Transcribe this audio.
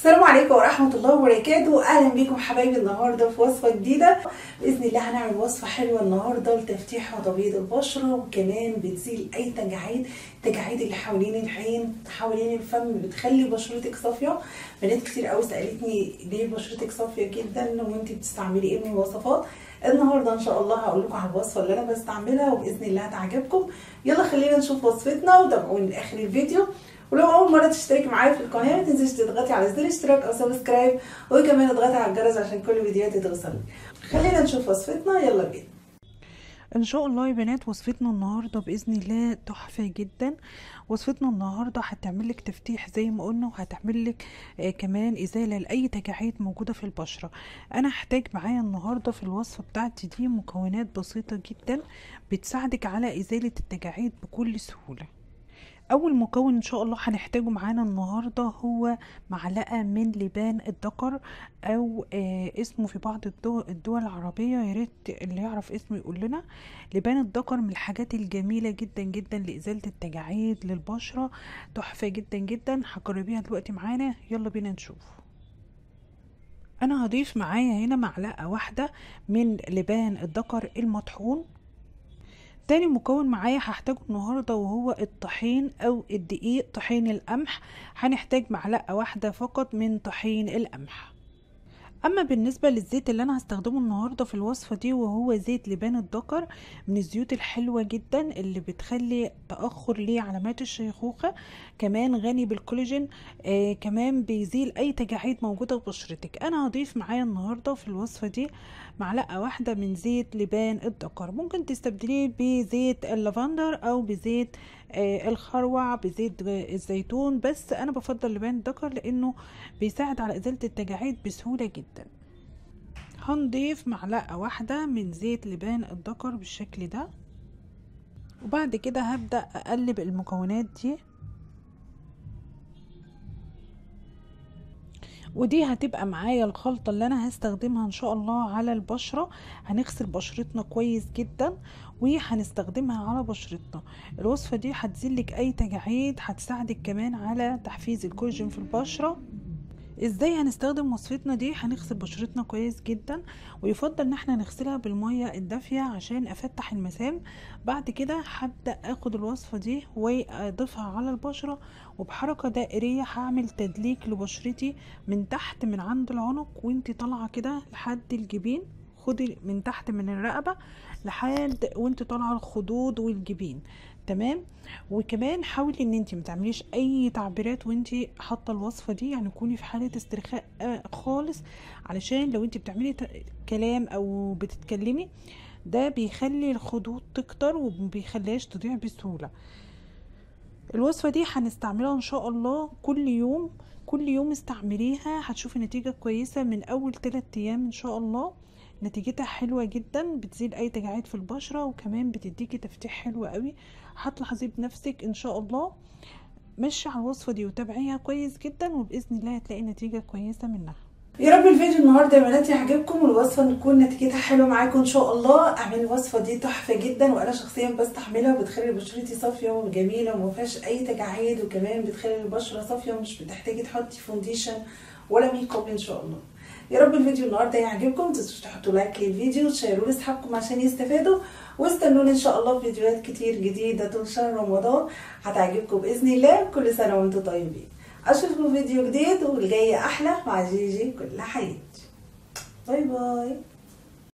السلام عليكم ورحمة الله وبركاته أهلا بيكم حبايبي النهاردة في وصفة جديدة بإذن الله هنعمل وصفة حلوة النهاردة لتفتيح وتبييض البشرة وكمان بتزيل أي تجاعيد التجاعيد اللي حوالين العين حوالين الفم بتخلي بشرتك صافية بنات كتير قوي سألتني ليه بشرتك صافية جدا وانت بتستعملي ايه من الوصفات النهارده ان شاء الله هقول لكم على الوصفه اللي انا بستعملها وباذن الله هتعجبكم يلا خلينا نشوف وصفتنا وتابعوني لاخر الفيديو ولو اول مره تشترك معايا في القناه ما تنسيش تضغطي على زر الاشتراك او سبسكرايب وكمان اضغطي على الجرس عشان كل فيديوهاتي توصلك خلينا نشوف وصفتنا يلا بينا ان شاء الله يا بنات وصفتنا النهارده باذن الله تحفه جدا وصفتنا النهارده هتعمل لك تفتيح زي ما قلنا وهتعمل لك آه كمان ازاله لاي تجاعيد موجوده في البشره انا هحتاج معايا النهارده في الوصفه بتاعتي دي مكونات بسيطه جدا بتساعدك على ازاله التجاعيد بكل سهوله اول مكون ان شاء الله هنحتاجه معانا النهارده هو معلقه من لبان الذكر او آه اسمه في بعض الدول, الدول العربيه يا ريت اللي يعرف اسمه يقول لنا لبان الذكر من الحاجات الجميله جدا جدا لازاله التجاعيد للبشره تحفه جدا جدا هجربيها دلوقتي معانا يلا بينا نشوف انا هضيف معايا هنا معلقه واحده من لبان الذكر المطحون تاني مكون معايا هحتاجه النهاردة وهو الطحين او الدقيق طحين القمح هنحتاج معلقة واحدة فقط من طحين القمح اما بالنسبه للزيت اللي انا هستخدمه النهارده في الوصفه دي وهو زيت لبان الذكر من الزيوت الحلوه جدا اللي بتخلي تاخر لعلامات الشيخوخه كمان غني بالكولاجين آه كمان بيزيل اي تجاعيد موجوده في بشرتك انا هضيف معايا النهارده في الوصفه دي معلقه واحده من زيت لبان الذكر ممكن تستبدليه بزيت اللافندر او بزيت آه الخروع بزيت الزيتون بس انا بفضل لبان الذكر لانه بيساعد على ازاله التجاعيد بسهوله جدا هنضيف معلقه واحده من زيت لبان الذكر بالشكل ده وبعد كده هبدا اقلب المكونات دي ودي هتبقى معايا الخلطة اللي انا هستخدمها ان شاء الله على البشرة هنغسل بشرتنا كويس جدا وهنستخدمها على بشرتنا الوصفة دي هتزيلك اي تجاعيد هتساعدك كمان على تحفيز الكولاجين في البشرة ازاي هنستخدم وصفتنا دي هنغسل بشرتنا كويس جدا ويفضل ان احنا نغسلها بالمية الدافية عشان افتح المسام بعد كده هبدأ اخد الوصفة دي واضيفها على البشرة وبحركة دائرية هعمل تدليك لبشرتي من تحت من عند العنق وانتي طالعة كده لحد الجبين خدي من تحت من الرقبة لحد وانت طالعة الخدود والجبين تمام وكمان حاولي ان انت ما تعمليش اي تعبيرات وانت حاطه الوصفه دي يعني كوني في حاله استرخاء خالص علشان لو انت بتعملي كلام او بتتكلمي ده بيخلي الخدود تكتر ومبيخليهاش تضيع بسهوله الوصفه دي هنستعملها ان شاء الله كل يوم كل يوم استعمليها هتشوفي نتيجه كويسه من اول 3 ايام ان شاء الله نتيجتها حلوة جدا بتزيل اي تجاعيد في البشرة وكمان بتديكي تفتيح حلو قوي هتلاحظي بنفسك ان شاء الله مشي على الوصفة دي وتابعيها كويس جدا وبإذن الله هتلاقي نتيجة كويسة منها يا رب الفيديو النهارده يا بنات يعجبكم والوصفه تكون نتيجتها حلوه معاكم ان شاء الله اعملي الوصفه دي تحفه جدا وانا شخصيا بستحملها وبتخلي بشرتي صافيه وجميله وما فيهاش اي تجاعيد وكمان بتخلي البشره صافيه ومش بتحتاجي تحطي فونديشن ولا ميك اب ان شاء الله يا رب الفيديو النهارده يعجبكم متنسوش تحطوا لايك للفيديو وتشيروه لاصحابكم عشان يستفادوا واستنوني ان شاء الله فيديوهات كتير جديده طول شهر رمضان هتعجبكم باذن الله كل سنه وانتم طيبين اشوفكم فيديو جديد والجاي احلى مع جيجي كل حياتي باي باي